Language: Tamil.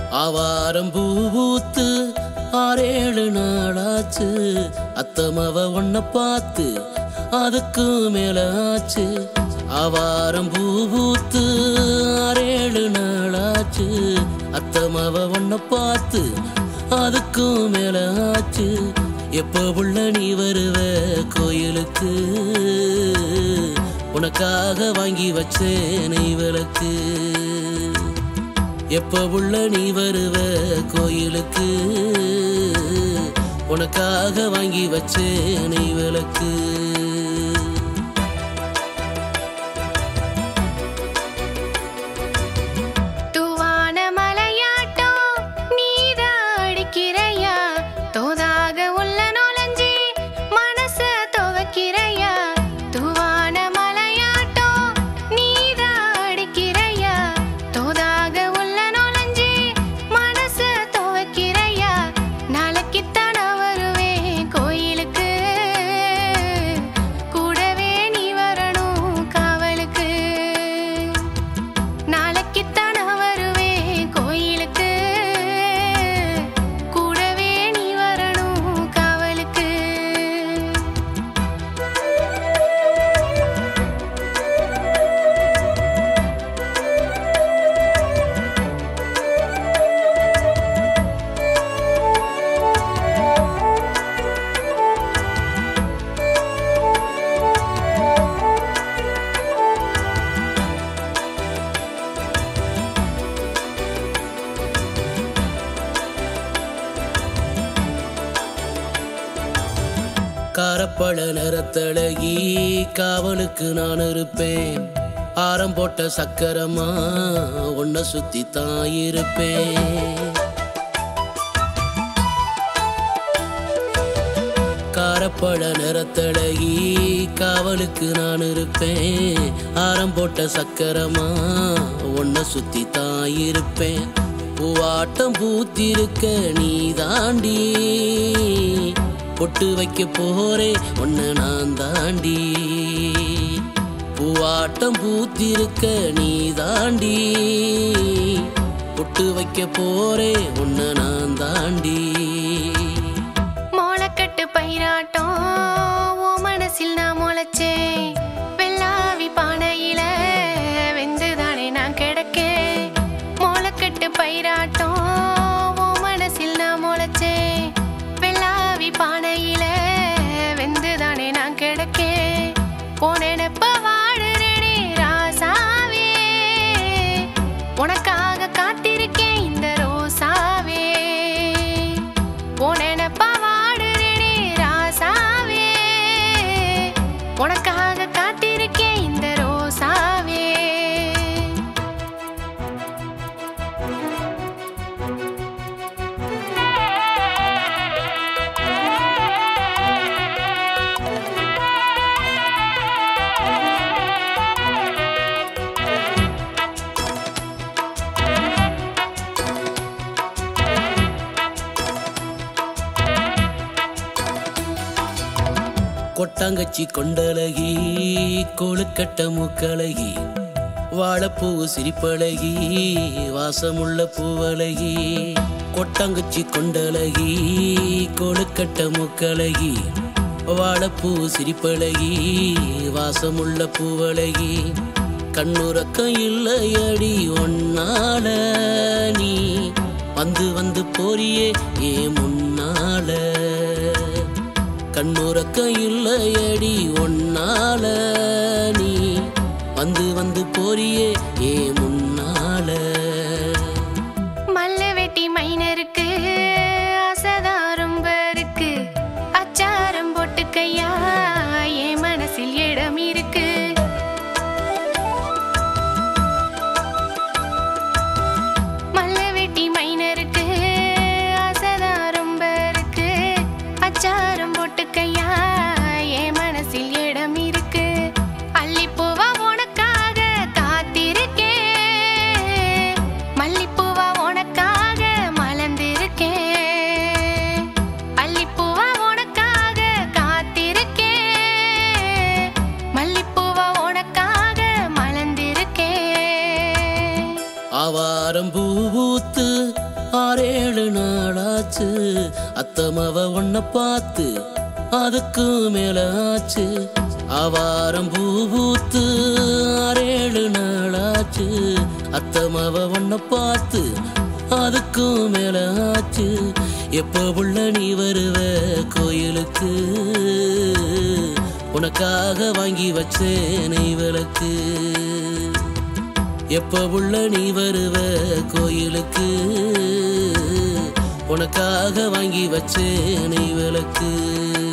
ஆவாரம் பூ பூத்து ஆறேழு நாளாச்சு அத்தமவ ஒன்ன பார்த்து அதுக்கு மேல ஆச்சு ஆவாரம் பூ பூத்து ஆறேழு நாளாச்சு அத்தமவ ஒன்ன பார்த்து அதுக்கு மேல ஆச்சு எப்ப உள்ள நீ வருவ கோயிலுக்கு உனக்காக வாங்கி வச்சேன் நெய் விளக்கு எப்ப உள்ள நீ வருவ கோயிலுக்கு உனக்காக வாங்கி வச்சேன் நெய் விளக்கு தூவான மலையாட்டம் நீதான் அடிக்கிறையா தோதாக உள்ள நுழைஞ்சி மனச துவக்கிறையா தூவான மலையாட்டம் நீதான் அடிக்கிறையா தோதாக உள்ள நுழைஞ்சி மனச துவக்கிறையா நாளைக்குத்தான் நான் வருவேன் கோயிலுக்கு கூடவே நீ வரணும் காவலுக்கு நாளைக்குத்தான் நான் வருவேன் கோயிலுக்கு கூடவே நீ வரணும் காவலுக்கு காரப்பழ நிறத்தழகி காவலுக்கு நான் இருப்பேன் ஆரம் போட்ட சக்கரமா உன்னை சுத்தி தான் இருப்பேன் காரப்பழ நிறத்தழகி காவலுக்கு நான் இருப்பேன் ஆரம் போட்ட சக்கரமா உன்னை சுத்தி தான் இருப்பேன் பூவாட்டம் பூத்திருக்க நீ தாண்டி பொட்டு வைக்க போறேன் உன்னை நான் தாண்டி பூவாட்டம் பூத்திருக்க நீ தாண்டி பொட்டு வைக்க போறேன் உன்னை நான் தாண்டி மோளக்கட்டு பயிராட்டம் ஓ மனசில் நான் முளைச்சேன் வெள்ளாவி பானையில வெந்துதானே நான் கிடக்கேன் மோளக்கட்டு பயிராட்டம் ஓ மனசில் நான் முளைச்சேன் வெள்ளாவி பானையில வெந்துதானே நான் கிடக்கேன் போனேனப்ப வாடுறேனே ராசாவே உனக்காக காத்திருக்கேன் இந்த ரோசாவே போனேனப்பா வாடுறேனே ராசாவே உனக்காக காத்திருக்கேன் இந்த ரோசாவே கொட்டாங்கச்சி கொண்டழகி கொழுக்கட்ட மூக்கழகி வாழைப்பூ சிரிப்பழகி வாசமுள்ள பூவழகி கொட்டாங்கச்சி கொண்டழகி கொழுக்கட்ட மூக்கழகி வாழைப்பூ சிரிப்பழகி வாசமுள்ள பூவழகி கண்ணுறக்கம் இல்லையடி ஒன்னால நீ வந்து வந்து போறியே ஏ முன்னால கண்ணுறக்க இல்லையடி ஒன்னால நீ வந்து வந்து போறியே ஏ முன்னால மல்ல வெட்டி மைனருக்கு ஆசைதான் ரொம்ப இருக்கு அச்சாரம் போட்டுக்கையா என் மனசில் இடம் இருக்கு மல்ல வெட்டி மைனருக்கு ஆசைதான் ரொம்ப இருக்கு அச்சாரம் போட்டுக்கையா என் மனசில் இடம் இருக்கு அள்ளிப்பூவா உனக்காக காத்திருக்கேன் மல்லிப்பூவா உனக்காக மலர்ந்திருக்கேன் அள்ளிப்பூவா உனக்காக காத்திருக்கேன் மல்லிப்பூவா உனக்காக மலர்ந்திருக்கேன் ஆவாரம் பூ பூத்து ஆறேழு நாளாச்சு அத்தமவ ஒன்ன பார்த்து அதுக்கு மேல ஆச்சு ஆவாரம் பூ பூத்து ஆறேழு நாளாச்சு அத்தமவ ஒன்ன பார்த்து அதுக்கும் மேல ஆச்சு எப்போ உள்ள நீ வருவ கோயிலுக்கு உனக்காக வாங்கி வச்சேன் நெய் விளக்கு எப்ப உள்ள நீ வருவ கோயிலுக்கு உனக்காக வாங்கி வச்சேன் நெய் விளக்கு